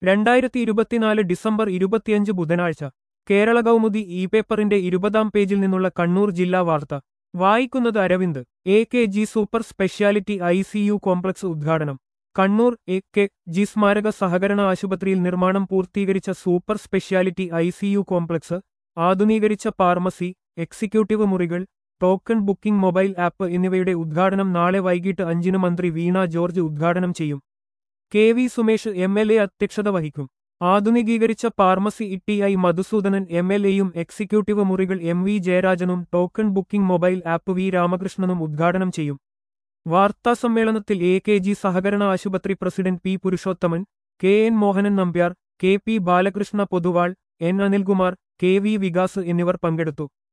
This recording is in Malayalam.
രണ്ടായിരത്തി ഇരുപത്തിനാല് ഡിസംബർ ഇരുപത്തിയഞ്ച് ബുധനാഴ്ച കേരള കൗമുദി ഇ പേപ്പറിന്റെ ഇരുപതാം പേജിൽ നിന്നുള്ള കണ്ണൂർ ജില്ലാ വാർത്ത വായിക്കുന്നത് Aravind A K G super speciality I C U complex ഉദ്ഘാടനം കണ്ണൂർ എ കെ ജി സ്മാരക സഹകരണ ആശുപത്രിയിൽ നിർമ്മാണം പൂർത്തീകരിച്ച super speciality I C U complex ആധുനീകരിച്ച ഫാർമസി എക്സിക്യൂട്ടീവ് മുറികൾ ടോക്കൺ ബുക്കിംഗ് മൊബൈൽ ആപ്പ് എന്നിവയുടെ ഉദ്ഘാടനം നാളെ വൈകിട്ട് അഞ്ചിന് മന്ത്രി വീണ ജോർജ് ഉദ്ഘാടനം ചെയ്യും K V Sumesh M L A അധ്യക്ഷത വഹിക്കും ആധുനികീകരിച്ച ഫാർമസി E I Madhusoodanan M L എയും എക്സിക്യൂട്ടീവ് മുറികൾ എം വി ജയരാജനും token booking mobile app V രാമകൃഷ്ണനും ഉദ്ഘാടനം ചെയ്യും വാർത്താസമ്മേളനത്തിൽ എ കെ ജി സഹകരണ ആശുപത്രി president P Purushothaman K N Mohanan Nambiar K P Balakrishna Poduval N Anilkumar K V Vikas എന്നിവർ പങ്കെടുത്തു